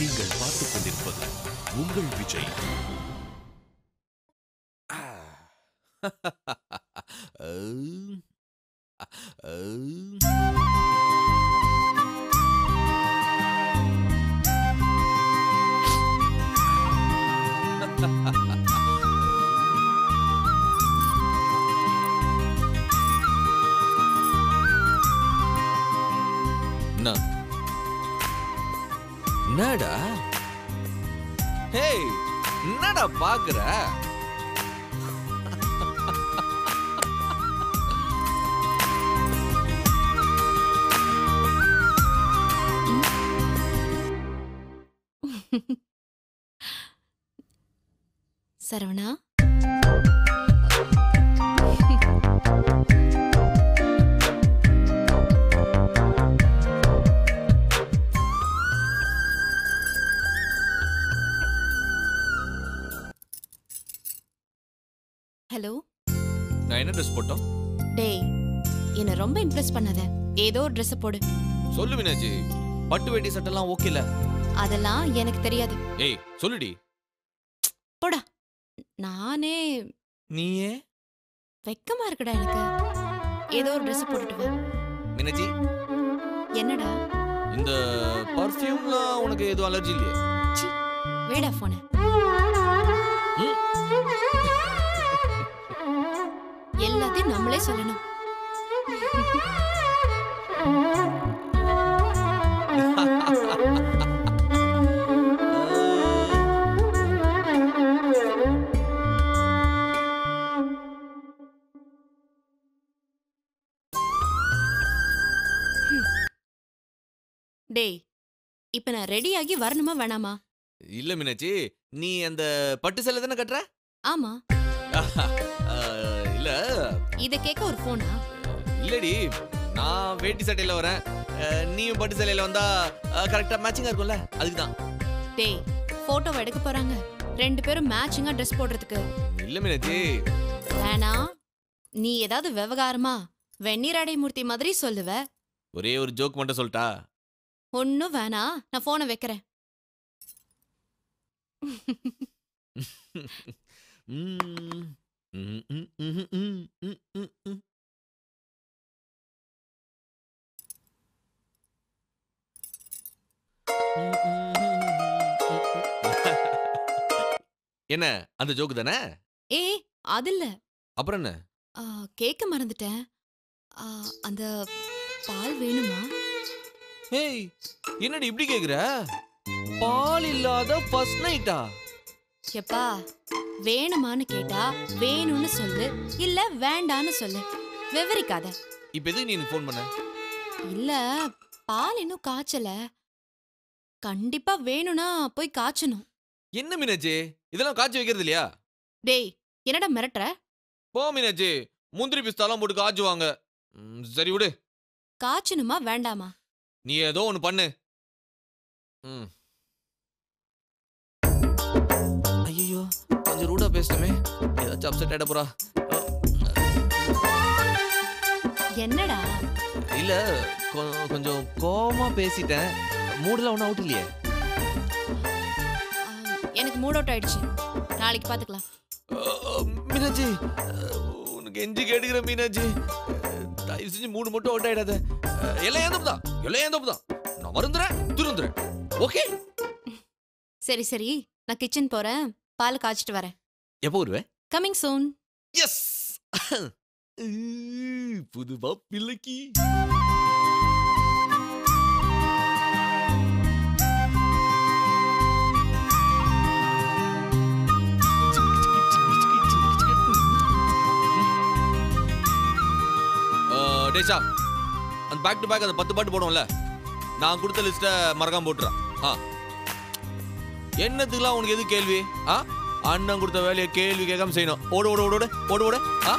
நீங்கள் பார்த்துக் கொண்டிருப்பது உங்கள் விஜய் அம். அம். என்ன என்னடா ஹேய் என்னடா பாக்குற சரவணா ஹலோ நான் என்ன ட்ரெஸ் போட்டோம் டேய் என்ன ரொம்ப இம்ப்ரெஸ் பண்ணாத ஏதோ ஒரு Dress போடு சொல்லு மீனாட்சி பட்டு வேட்டி சட்டெல்லாம் ஓகேல அதெல்லாம் எனக்கு தெரியாது ஏய் சொல்லுடி போடா நானே நீயே வெக்கமா இருக்குடா எனக்கு ஏதோ ஒரு Dress போட்டுட்டு வா மீனாட்சி என்னடா இந்த பர்ஃப்யூம்ல உனக்கு எதுவும் அலர்ஜி இல்லையே சி வேடா போன ம்? எல்லாத்தையும் நம்மளே சொல்லணும் டேய் இப்ப நான் ரெடி ஆகி வரணுமா வேணாமா இல்ல மீனாட்சி நீ அந்த பட்டு சேலை தானே கட்டுற ஆமா அஹ், இல்ல இத கேட்க ஒரு போனா இல்லடி நான் வேட்டி சட்டையில வரேன் அஹ், நீயும் பட்டு சேலையில வந்தா கரெக்டா மேட்சிங்கா இருக்கும்ல அதுக்கு தான் டேய் போட்டோ எடுக்க போறாங்க ரெண்டு பேரும் மேட்சிங்கா ட்ரெஸ் போடுறதுக்கு இல்ல மீனாட்சி வேணா நீ ஏதாவது விவகாரமா வெந்நீர் அடைமூர்த்தி மாதிரி சொல்லுவ ஒரே ஒரு ஜோக் மட்டும் சொல்லிட்டா ஒன்னும் வேணா நான் போனை வைக்கிறேன் ம், ம், ம், ம், ம், ம், ம், ம். என்ன அந்த ஜோக்கு தானே ஏய் அது இல்ல அப்புறம் என்ன ஆ, கேட்க மறந்துட்டேன் ஆ, அந்த பால் வேணுமா ஏய் என்னடி இப்படி கேக்குற பால் இல்லாத ஃபர்ஸ்ட் நைட்டா எப்பா வேணுமான்னு கேட்டா வேணும்னு சொல்லு இல்ல வேண்டான்னு சொல்லு விவரிக்காத இப்ப எதுக்கு நீ எனக்கு ஃபோன் பண்ண இல்ல பால் இன்னும் காய்ச்சல கண்டிப்பா வேணும்னா போய் காய்ச்சணும் என்ன மீனாட்சி இதெல்லாம் காய்ச்சி வைக்கிறது இல்லையா டேய் என்னடா மிரட்டுற போ மீனாட்சி முந்திரி பிஸ்தாலாம் போட்டு காய்ச்சுவாங்க ம், சரி விடு காய்ச்சணுமா வேண்டாமா நீ ஏதோ ஒன்று பண்ணு ம் ஐயோ கொஞ்சம் ரூடா பேசிட்டமே ஏதாச்சும் அப்செட் ஆயிட போறா என்னடா இல்ல கொ- கொஞ்சம் கோவமா பேசிட்டேன் மூடுல ஒன்றும் அவுட் இல்லையே ஆ, எனக்கு மூட் அவுட் ஆயிடுச்சு நாளைக்கு பாத்துக்கலாம் அஹ், மீனாட்சி அஹ், உனக்கு எஞ்சி கேட்டுக்கிற மீனாட்சி அஹ், தயவு செஞ்சு மூணு மட்டும் அவுட் ஆயிடாத அஹ், எல்லாம் ஏந்தப்பு தான் எல்லாம் ஏந்தப்பு தான் நான் வருந்துறேன் திருந்துறேன் ஓகே சரி சரி நான் கிச்சன் போறேன் பால் காய்ச்சிட்டு வரேன் எப்போ வருவேன் கமிங் சூன் எஸ் புது பிள்ளைக்கு டேஷா அந்த பேக் டு பேக் அந்த பத்து பாட்டு போடுவோம்ல நான் கொடுத்த லிஸ்ட்டை மறக்காம போட்டுறேன் ஆ என்னத்துக்குலாம் உனக்கு எது கேள்வி ஆ அண்ணன் கொடுத்த வேலையை கேள்வி கேட்காம செய்யணும் ஓடு ஓடு ஓடு ஓடு ஓடு ஓடு ஆ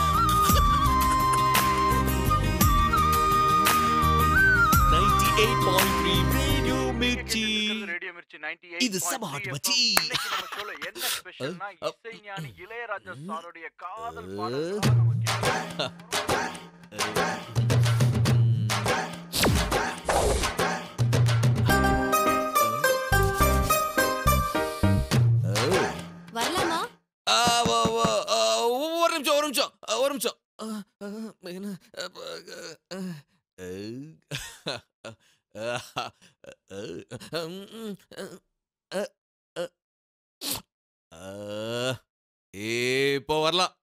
ninety eight point three radio Mirchi radio Mirchi 98.3 இது செம hot FM. மச்சி. இன்னைக்கு நம்ம showல என்ன ஸ்பெஷல்னா அப். இசைஞானி இளையராஜா சாருடைய காதல் அஹ். பாடல்களை நம்ம கேட்க இப்போ வரலாம்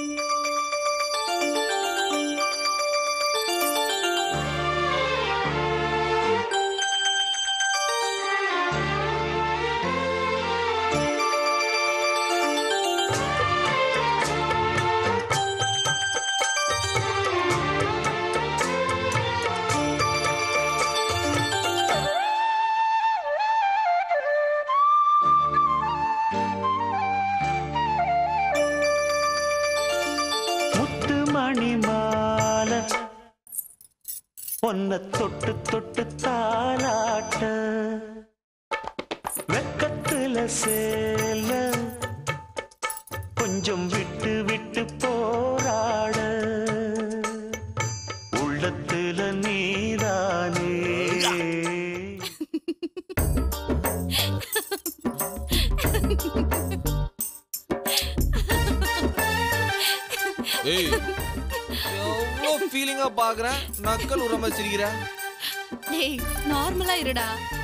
முத்து மணி மால பொன்ன தொட்டு தொட்டு தாலாட்ட வெக்கத்துல சேல கொஞ்சம் விட்டு விட்டு போராட உள்ளத்துல நீதானே ஏய் எவ்வளோ ஃபீலிங்கா பாக்குறேன் நக்கல் உர மாதிரி சிரிக்கிற டேய் நார்மலா இருடா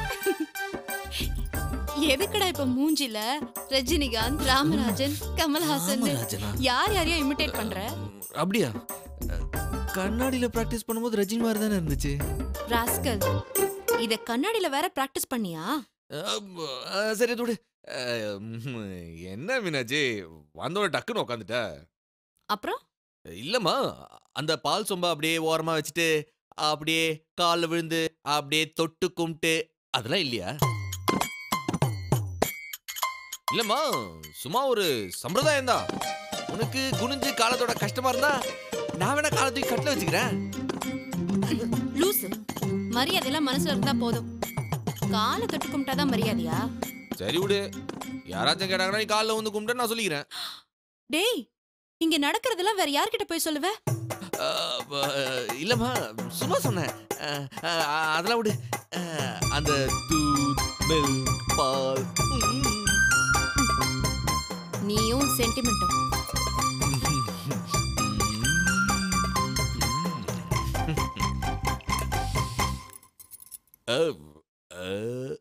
எதுக்குடா இப்ப மூஞ்சில ரஜினிகாந்த் ராமராஜன் கமல்ஹாசன் ராமராஜனா? யார் யாரையோ இமிடேட் பண்ற அப்படியா கண்ணாடியில பிராக்டிஸ் பண்ணும்போது ரஜினி மாதிரி தானே இருந்துச்சு ராஸ்கல் இத கண்ணாடில வேற பிராக்டிஸ் பண்ணியா அம், அஹ், சரி தூடு என்ன மீனாச்சி வந்தோட டக்குன்னு உட்காந்துட்ட அப்புறம் இல்லம்மா அந்த பால் சொம்ப அப்படியே ஓரமா வச்சுட்டு அப்படியே கால்ல விழுந்து அப்படியே தொட்டு கும்பிட்டு அதெல்லாம் இல்லையா இல்லம்மா சும்மா ஒரு சம்பிரதாயம் தான் உனக்கு குனிஞ்சு காலத்தோட கஷ்டமா இருந்தா நான் வேணா காலத்துக்கு கட்டில வச்சுக்கிறேன் லூசு மரியாதையெல்லாம் மனசுல இருந்தா போதும் காலை தொட்டு கும்பிட்டாதான் மரியாதையா சரி விடு யாராச்சும் கேட்டாங்கன்னா நீ காலில் வந்து கும்பிட்டு நான் சொல்லிக்கிறேன் டேய் இங்க நடக்கிறதெல்லாம் வேற யார்கிட்ட போய் சொல்லுவ அஹ், அஹ், இல்லம்மா சும்மா சொன்னேன் அஹ், அஹ், அதெல்லாம் விடு அஹ், அந்த தூத் மில்க் பால் ம். நீயும் சென்டிமெண்ட்டும் அஹ், அஹ்,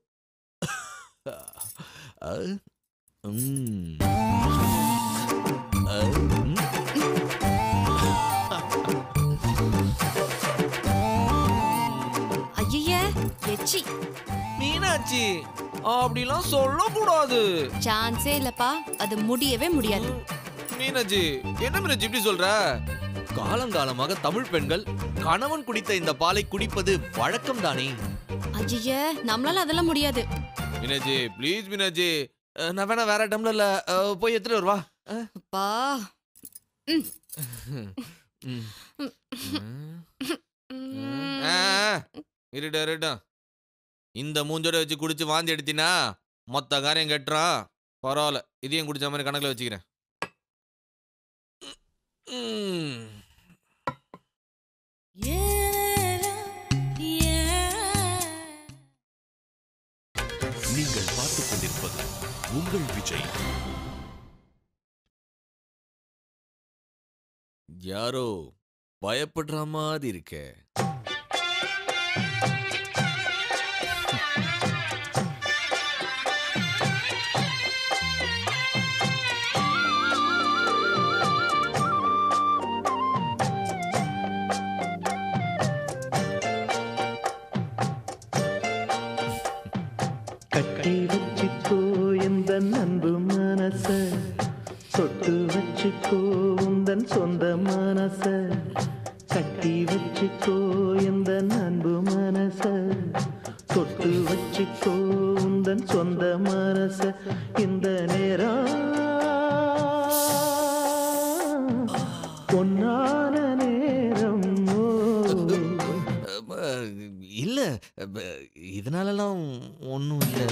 அஹ், ம். அஹ், ம். ஐய எச்சி மீனாட்சி அப்படிலாம் சொல்லக்கூடாது சான்ஸே இல்லப்பா அது முடியவே முடியாது மீனாட்சி என்ன மீனாட்சி இப்படி சொல்ற காலங்காலமாக தமிழ் பெண்கள் கணவன் குடித்த இந்த பாலை குடிப்பது வழக்கம் தானே ஐய நம்மளால அதெல்லாம் முடியாது மீனாட்சி ப்ளீஸ் மீனாட்சி அஹ், நான் வேணா வேற டம்ளர்ல அஹ், போய் எடுத்துட்டு வருவா அஹ். அப்பா ம். ம். ஆ, இருடா இருடா இந்த மூஞ்சோட வச்சு குடிச்சு வாந்தி எடுத்தினா மொத்த காரியம் கட்டுறான் பரவாயில்ல இதையும் குடிச்ச மாதிரி கணக்குல வச்சுக்கிறேன் ம். நீங்கள் பார்த்துக் கொண்டிருப்பது உங்கள் விஜய் யாரோ பயப்படுற மாதிரி இருக்கே கட்டி வச்சுக்கோ இந்த அன்பு மனச தொட்டு வச்சுக்கோ உந்தன் சொந்த மனச கட்டி வச்சுக்கோ இந்த அன்பு மனச தொட்டு வச்சுக்கோ உந்தன் சொந்த மனச இந்த நேரம் பொன்னான நேரம் ஓ. அஹ், இல்ல அஹ், இதனாலலாம் ஒன்றும் இல்லை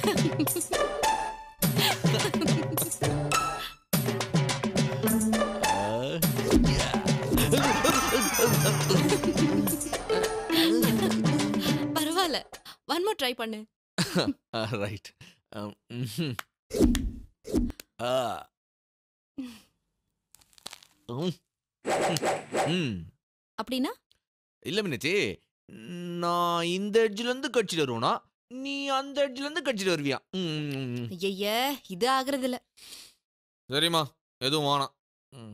பரவாயில்ல ஒன் மோர் ட்ரை பண்ணு ரைட் ம் அப்படின்னா இல்ல மீனாச்சி நான் இந்த எட்ஜ்ல இருந்து கட்சியில் வருவேனா நீ அந்த இடத்துல இருந்து கடிச்சிட்டு வருவியா ம். ஐய இது ஆகுறது இல்ல சரிம்மா எதுவும் வேணாம் ம்.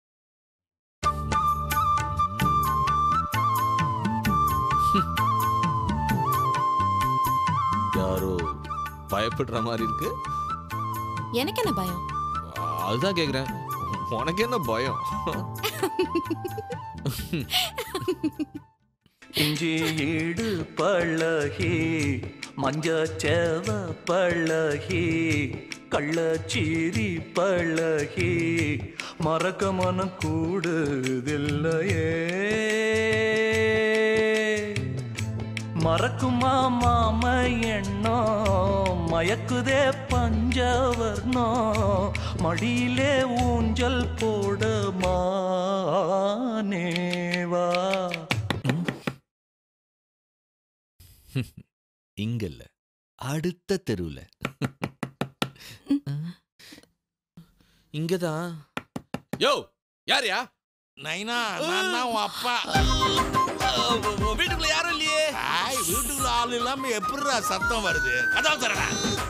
யாரோ பயப்படுற மாதிரி இருக்கு எனக்கு என்ன பயம் அதுதான் கேக்குறேன் உனக்கு என்ன பயம் இஞ்சி ஈடு பழகி மஞ்சச்சேவ பழகி கள்ளச்சீரி பழகி மறக்க மனம் கூடுதில்லையே மறக்குமா மாம எண்ணம் மயக்குதே பஞ்சவர்ணோ மடியிலே ஊஞ்சல் போட மானேவா இங்க இல்ல அடுத்த தெருவுல இங்கதான் யோ யாரியா நைனா நான் தான் உன் அப்பா வீட்டுக்குள்ள யாரும் இல்லையே ஆய் வீட்டுக்குள்ள ஆள் இல்லாம எப்படிடா சத்தம் வருது கதவு தரடா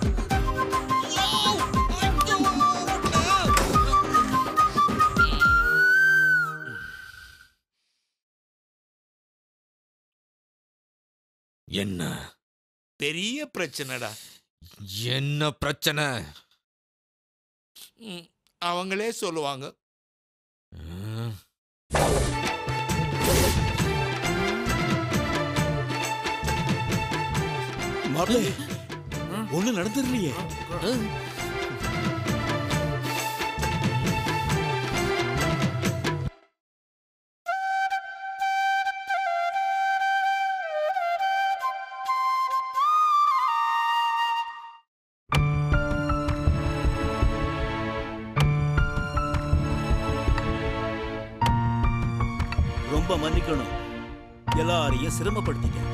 என்ன பெரிய பிரச்சனைடா என்ன பிரச்சனை ம், அவங்களே சொல்லுவாங்க ம். மாப்பிள்ளை ஒண்ணு நடந்துடலையே ரொம்ப மன்னிக்கணும் எல்லாரையும் சிரமப்படுத்திட்டேன்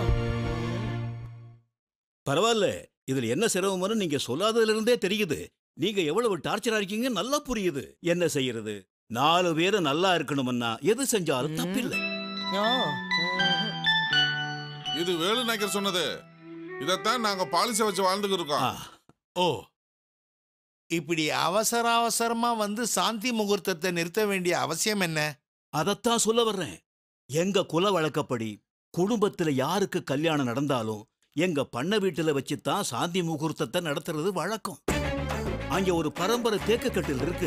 பரவாயில்ல இதுல என்ன சிரமம்னு நீங்க சொல்லாததுல இருந்தே தெரியுது நீங்க எவ்வளவு டார்ச்சரா இருக்கீங்க நல்லா புரியுது என்ன செய்யறது நாலு பேரும் நல்லா இருக்கணும்னா எது செஞ்சாலும் தப்பில்லை இது வேலு நாயக்கர் சொன்னது இதைத்தான் நாங்க பாலிசை வச்சு வாழ்ந்துட்டு இருக்கோம் ஆ, ஓ இப்படி அவசர அவசரமா வந்து சாந்தி முகூர்த்தத்தை நிறுத்த வேண்டிய அவசியம் என்ன அதத்தான் சொல்ல வர்றேன் எங்க குல வழக்கப்படி குடும்பத்துல யாருக்கு கல்யாணம் நடந்தாலும் எங்க பண்ண வீட்டுல வச்சுதான் சாந்தி முகூர்த்தத்தை நடத்துறது வழக்கம் அங்க ஒரு பரம்பரை தேக்க கட்டில் இருக்கு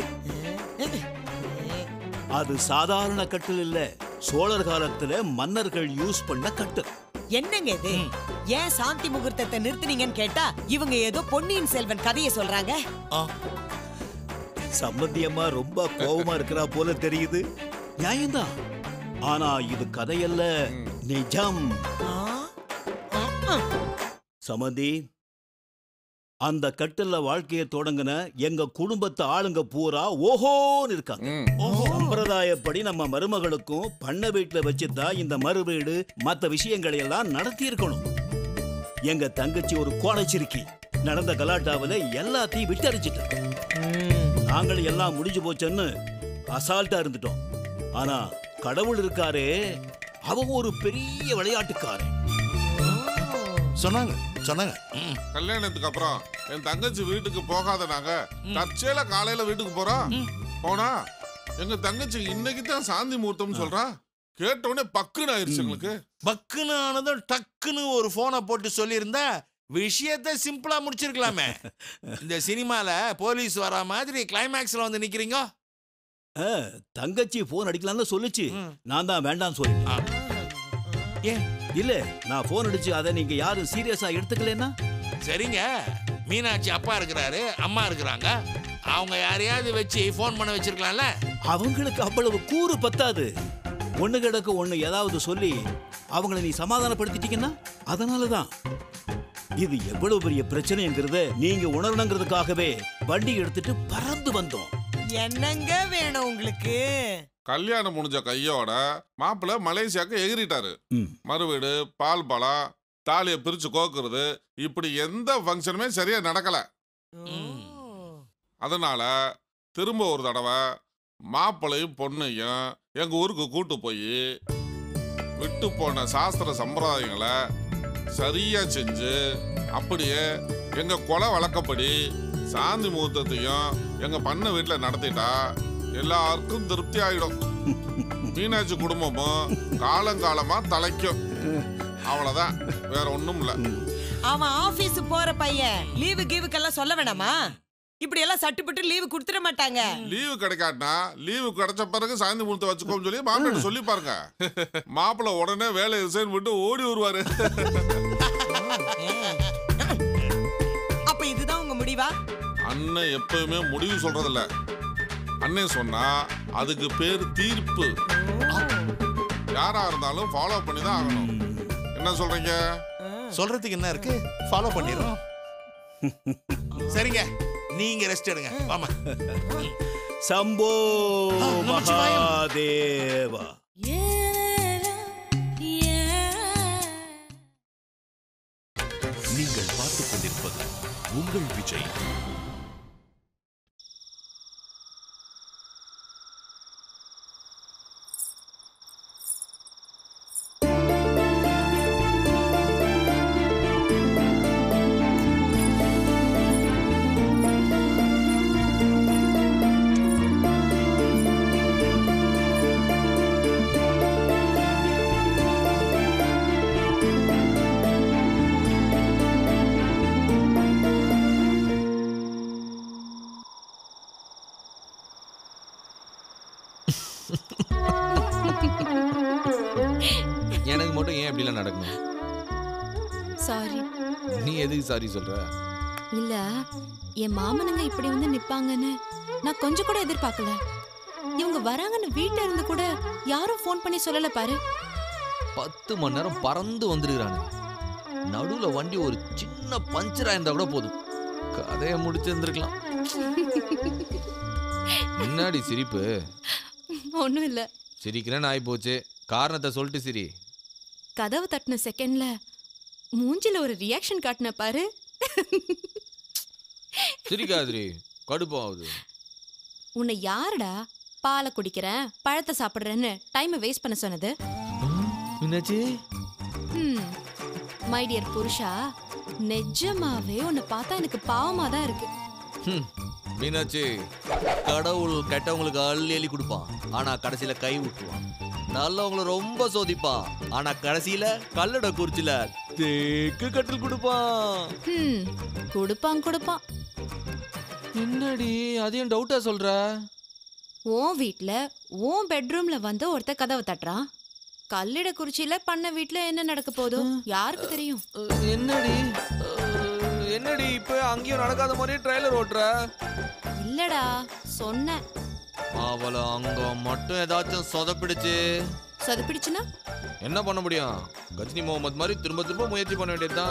அது சாதாரண கட்டில் இல்ல சோழர் காலத்துல மன்னர்கள் யூஸ் பண்ண கட்டில் என்னங்க இது ஏன் சாந்தி முகூர்த்தத்தை நிறுத்துனீங்கன்னு கேட்டா இவங்க ஏதோ பொன்னியின் செல்வன் கதையை சொல்றாங்க சம்பந்தியம்மா ரொம்ப கோபமா இருக்கிறா போல தெரியுது நியாயம்தான் ஆனா இது கதையல்ல நிஜம் ஆ? ஆ, ஆ. சமந்தி அந்த கட்டில்ல வாழ்க்கையை தொடங்கின எங்க குடும்பத்து ஆளுங்க பூரா ஓஹோன்னு இருக்காங்க ம். சம்பிரதாயப்படி நம்ம மருமகளுக்கும் பண்ண வீட்டுல வச்சுதான் இந்த மறு வீடு மத்த விஷயங்களை எல்லாம் நடத்தி இருக்கணும் எங்க தங்கச்சி ஒரு கோடைச்சிருக்கி நடந்த கலாட்டாவில எல்லாத்தையும் விட்டடிச்சிட்டு நாங்கள் எல்லாம் முடிஞ்சு போச்சேன்னு அசால்ட்டா இருந்துட்டோம் ஆனா கடவுள் இருக்காரே அவன் ஒரு பெரிய விளையாட்டுக்காரன் சொன்னாங்க சொன்னாங்க ம். கல்யாணத்துக்கு அப்புறம் என் தங்கச்சி வீட்டுக்கு போகாத நாங்க தற்செயல காலையில வீட்டுக்கு போறோம் போனா எங்க தங்கச்சி இன்னைக்கு தான் சாந்தி முகூர்த்தம்னு சொல்றா கேட்ட உடனே பக்குன்னு ஆயிருச்சு எங்களுக்கு பக்குன்னு ஆனதும் டக்குன்னு ஒரு போனை போட்டு சொல்லியிருந்தா விஷயத்தை சிம்பிளா முடிச்சிருக்கலாமே இந்த சினிமால போலீஸ் வரா மாதிரி கிளைமேக்ஸ்ல வந்து நிக்கிறீங்க ஆ, தங்கச்சி போன் அடிக்கலாம்னு சொல்லுச்சு ம். நான் தான் வேண்டாம்னு சொல்லிட்டேன் ஆ. ஏன் இல்ல நான் போன் அடிச்சு அதை நீங்க யாரும் சீரியஸா எடுத்துக்கலன்னா சரிங்க மீனாட்சி அப்பா இருக்கிறாரு அம்மா இருக்கிறாங்க அவங்க யாரையாவது வச்சு ஃபோன் பண்ண வச்சிருக்கலாம்ல அவங்களுக்கு அவ்வளவு கூறு பத்தாது ஒண்ணு கிடக்கு ஒண்ணு ஏதாவது சொல்லி அவங்கள நீ சமாதானப்படுத்திட்டீங்கன்னா அதனாலதான் இது எவ்வளவு பெரிய பிரச்சனைங்கிறத நீங்க உணரணுங்கிறதுக்காகவே வண்டி எடுத்துட்டு பறந்து வந்தோம் என்னங்க வேணும் உங்களுக்கு கல்யாணம் முடிஞ்ச கையோட மாப்பிள்ளை மலேசியாக்கு எகிறிட்டாரு ம். மறுவீடு பால் பழம் தாலியை பிரிச்சு கோக்குறது இப்படி எந்த ஃபங்க்ஷனுமே சரியா நடக்கல அதனால திரும்ப ஒரு தடவை மாப்பிள்ளையும் பொண்ணையும் எங்க ஊருக்கு கூட்டு போய் விட்டு போன சாஸ்திர சம்பிரதாயங்களை சரியா செஞ்சு அப்படியே எங்க கொலை வழக்கப்படி சாந்தி முகூர்த்தத்தையும் எங்க பண்ண வீட்டுல நடத்திட்டா எல்லாருக்கும் திருப்தி ஆயிடும் மீனாட்சி குடும்பமும் காலங்காலமா தலைக்கும் அவ்வளவுதான் வேற ஒண்ணும் இல்ல அவன் ஆபீஸ் போற பையன் லீவு கீவுக்கெல்லாம் சொல்ல வேணாமா இப்படி எல்லாம் சட்டுப்பட்டு லீவு கொடுத்துட மாட்டாங்க லீவு கிடைக்காட்டினா லீவு கிடைச்ச பிறகு சாந்தி முகூர்த்தம் வச்சுக்கோன்னு சொல்லி மாப்பிள்ளை சொல்லி பாருங்க மாப்பிள்ளை உடனே வேலையை ரிசைன் பண்ணிட்டு ஓடி வருவாரு அப்ப இதுதான் உங்க முடிவா அண்ணன் எப்பவுமே முடிவு சொல்றதில்ல அண்ணன் சொன்னா அதுக்கு பேர் தீர்ப்பு யாரா இருந்தாலும் ஃபாலோ பண்ணி தான் ஆகணும் என்ன சொல்றீங்க சொல்றதுக்கு என்ன இருக்கு ஃபாலோ பண்ணிடுறோம் சரிங்க நீங்க ரெஸ்ட் எடுங்க வாமா சம்போ ஆ, நமச்சிவாயம். மகாதேவா நீங்கள் பார்த்துக் கொண்டிருப்பது உங்கள் விஜய் எனக்கு மட்டும் ஏன் இப்படிலாம் நடக்கணும் சாரி நீ எதுக்கு சாரி சொல்ற இல்ல என் மாமனுங்க இப்படி வந்து நிப்பாங்கன்னு நான் கொஞ்சம் கூட எதிர்பார்க்கல இவங்க வராங்கன்னு வீட்ல இருந்து கூட யாரும் ஃபோன் பண்ணி சொல்லல பாரு பத்து மணி நேரம் பறந்து வந்துருக்கானு நடுவுல வண்டி ஒரு சின்ன பஞ்சர் ஆயிருந்தா கூட போதும் கதையை முடிச்சிருந்துருக்கலாம் முன்னாடி சிரிப்பு ஒண்ணும் இல்ல சிரிக்கிறேன்னு ஆகி போச்சு காரணத்தை சொல்லிட்டு சிரி கதவு தட்டின செகண்ட்ல மூஞ்சில ஒரு ரியாக்ஷன் காட்டின பாரு சிரிக்காதிரி கடுப்பாகுது உன்னை யாருடா பாலை குடிக்கிறேன் பழத்தை சாப்பிடுறேன்னு டைமை வேஸ்ட் பண்ண சொன்னது என்னாச்சு மை டியர் புருஷா நிஜமாவே உன்னை பார்த்தா எனக்கு பாவமா தான் இருக்கு ஹம், மீனாட்சி கடவுள் கெட்டவங்களுக்கு அள்ளி அள்ளி கொடுப்பான் ஆனா கடைசியில கை விட்டுருவான் நல்லவங்கள ரொம்ப சோதிப்பான் ஆனா கடைசியில கல்லட குறிச்சில தேக்கு கட்டில் கொடுப்பான் ஹம், கொடுப்பான் கொடுப்பான் என்னடி அதையும் டவுட்டா சொல்ற உன் வீட்ல உன் பெட்ரூம்ல வந்து ஒருத்த கதவை தட்டுறான் கல்லிட குறிச்சியில பண்ண வீட்ல என்ன நடக்க போதோ யாருக்கு தெரியும் அஹ், என்னடி அஹ், என்னடி இப்ப அங்கேயும் நடக்காத மாதிரியே ட்ரைலர் ஓட்டுற இல்லடா சொன்னேன் அவளை அங்க மட்டும் ஏதாச்சும் சொதப்பிடுச்சு சொதப்பிடுச்சுன்னா என்ன பண்ண முடியும் கஜினி முகமது மாதிரி திரும்ப திரும்ப முயற்சி பண்ண வேண்டியதுதான்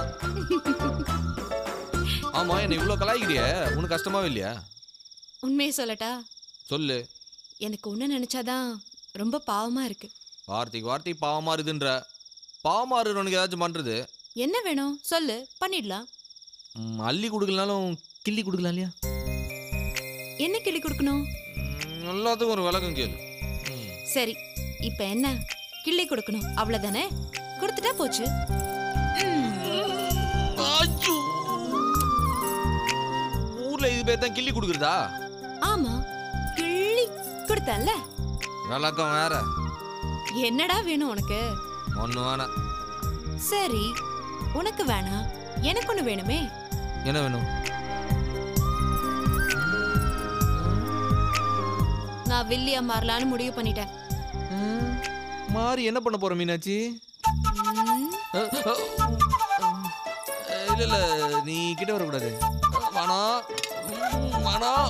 ஆமா என்ன இவ்வளவு கலாய்க்கிறிய உனக்கு கஷ்டமாவே இல்லையா உண்மையை சொல்லட்டா சொல்லு எனக்கு ஒண்ணு நினைச்சாதான் ரொம்ப பாவமா இருக்கு வார்த்தைக்கு வார்த்தை பாவமா இருக்குன்ற பாவமா இருக்கிறவனுக்கு ஏதாச்சும் பண்றது என்ன வேணும் சொல்லு பண்ணிடலாம் ம், அள்ளி கொடுக்கலனாலும் கிள்ளி கொடுக்கலாம் இல்லையா என்ன கிளி கொடுக்கணும் ம், எல்லாத்துக்கும் ஒரு விளக்கம் கேளு ம். சரி இப்ப என்ன கிள்ளி கொடுக்கணும் அவ்வளவுதானே கொடுத்துட்டா போச்சு ஐயோ! ஊர்ல இது பேர் தான் கிள்ளி கொடுக்குறதா ஆமா கிள்ளி கொடுத்தல்ல விளக்கம் வேற என்னடா வேணும் உனக்கு ஒண்ணு வேணாம் சரி உனக்கு வேணாம் எனக்கு ஒண்ணு வேணுமே என்ன வேணும் நான் வில்லியா மாறலான்னு முடிவு பண்ணிட்டேன் ம், மாறி என்ன பண்ண போற மீனாட்சி ம், அஹ், அஹ், அஹ், இல்ல இல்ல நீ கிட்ட வரக்கூடாது வேணாம் ம், வேணாம்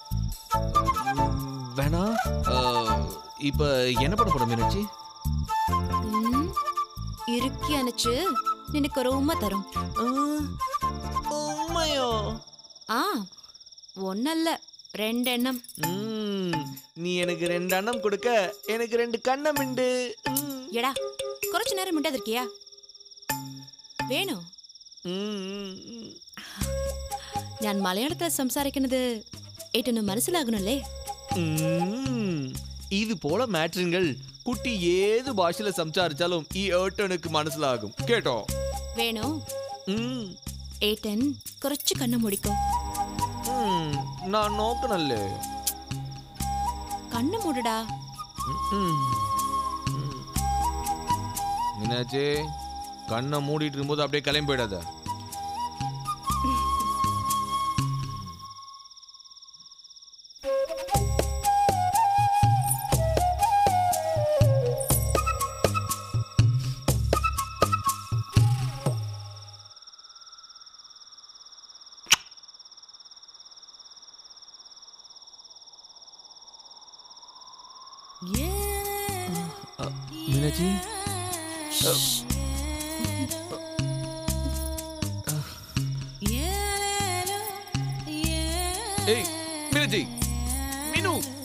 ம், வேணாம் அஹ், இப்ப என்ன பண்ண போற மீனாட்சி ம், இறுக்கி அணைச்சு நினைக்கு ஒரு உண்மை தரும் உண்மையோ ஆ ஒன்னல்ல ரெண்டு எண்ணம் ம், நீ எனக்கு ரெண்டு அண்ணம் கொடுக்க எனக்கு ரெண்டு கண்ணம் உண்டு ம். எடா കുറച്ചു നേരം മിണ്ടാതിരിക്കയാ വേണോ ம், ம், ம். ഞാൻ മലയാളത്തിൽ സംസാരിക്കുന്നത് ഏറ്റവും മനസ്സിലാകണല്ലേ ம், இது போல மேட்ருங்கள் குட்டி ஏது பாஷையில சம்சாரிச்சாலும் ഈ ഏട്ടனுக்கு മനസ്സിലാകും കേട്ടോ வேணும் ம், ഏട്ടൻ കുറച്ച് കണ്ണു മൂടിക്കോ ம், நான் நோக்கணல்லே കണ്ണു മൂടടാ மீனாட்சி கண்ணை மூடிட்டு இருக்கும்போது அப்படியே கிளம்பி போயிடாத மீனாட்சி ஏய் மீனாட்சி மீனு